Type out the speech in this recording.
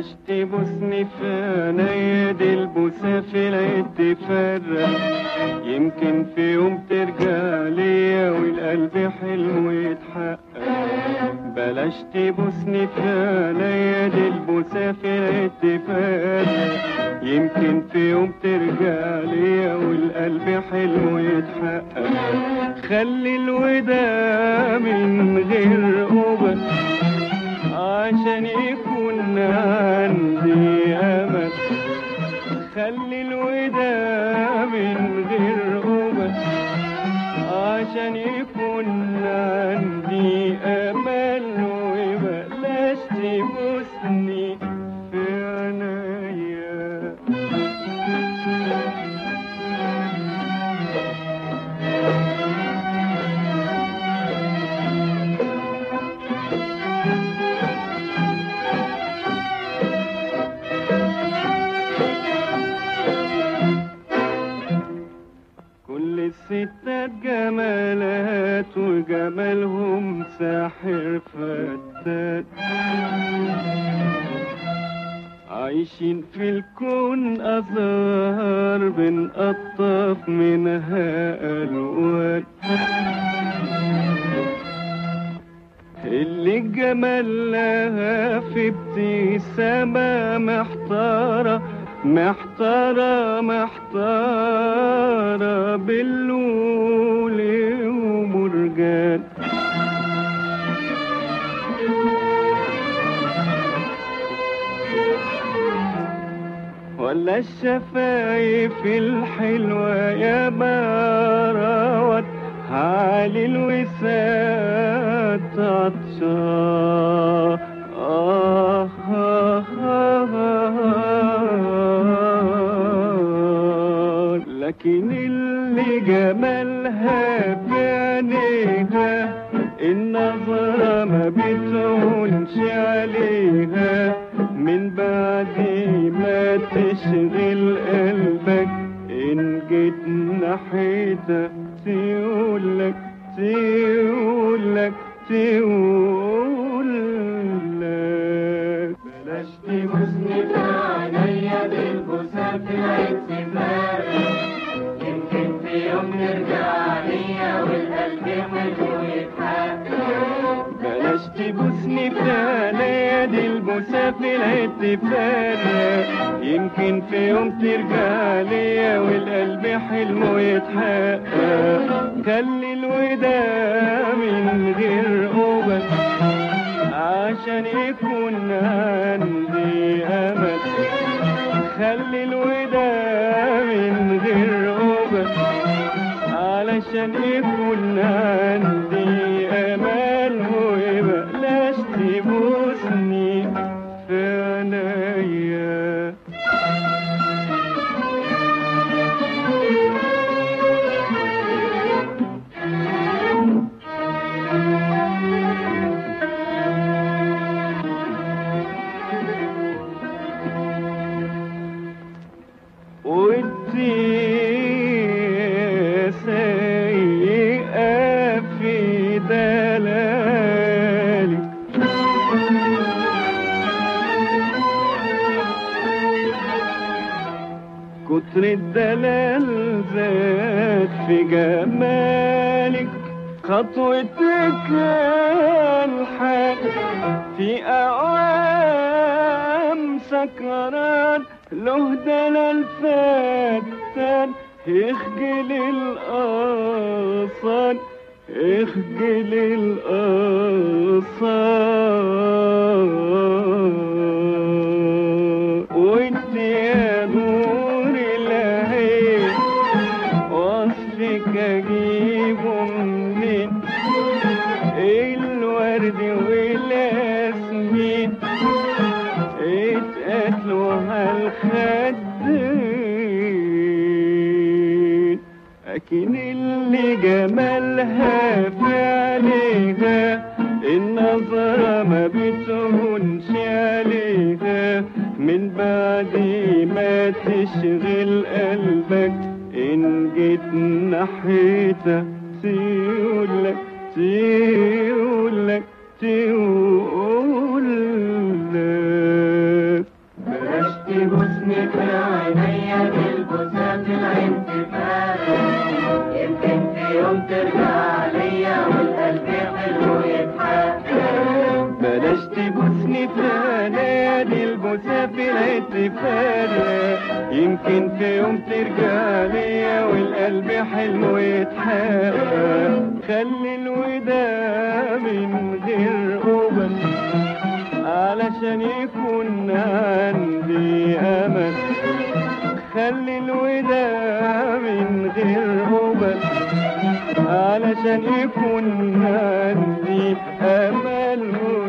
بلاش تبوسني في عينيا دي البوسة في العيد تفرق يمكن في يوم ترجع ليا والقلب حلمه يتحقق بلاش تبوسني في عينيا دي البوسة في العيد تفرق يمكن في يوم ترجع ليا والقلب حلمه يتحقق خلي الوداع من غير قبل عشان يكون عندي أمل خلي الوداع من غير قبل عشان يكون عندي أمل وبلاش تبوسني في عينيا كل الستات جمالات وجمالهم ساحر فتات عايشين في الكون أزهار بنقطف منها ألوان اللي الجمال لها في ابتسامة محتارة محتارة محتارة باللول ومرجان ولا الشفايف الحلوة يا باروت علي الوساد عطشان آه آه آه آه لكن اللي جمالها في عينيها النظرة ما بتهونش عليها من بعد ما تشغل قلبك إن جيت ناحيتها تقولك تقولك تقولك بلاش تبوسني في عينيا بالبوسة في العيد تفارق يمكن في يوم نرجع ليا والقلب حلو يتحقق بلاش تبوسني في عينيا دي البوسة في العيد تفارق يمكن في يوم ترجع ليا والقلب حلمه يتحقق خلي الوداع من غير قبل عشان يكون عندي أمل خلي الوداع من غير قبل علشان يكون عندي أمل وبلاش تبوسني في عينيا ودي سيئة في دلالك كتر الدلال زاد في جمالك خطوتك الحق في أعوام سكران له دلال فتان اخجل الأصال اخجل الأصال وانت يا نور العين وصفك اجيبه منين الورد والياسمين اتقتلوا هالخدين لكن اللي جمالها في عليها النظرة ما بتهونش عليها من بعد ما تشغل قلبك إن جيت ناحيتها تقولك تقولك تقولك تبوسني في عينيا تلبسها في العين تفارق يمكن في يوم ترجع ليا والقلب حلو يتحقق بلاش تبوسني في نادي البوسة في الاتفاق يمكن في يوم ترجع ليا والقلب حلو يتحقق خلي الوداع من غير قبل علشان يكون عندي امل خلي الوداع من غير قبل علشان يكون عندي امل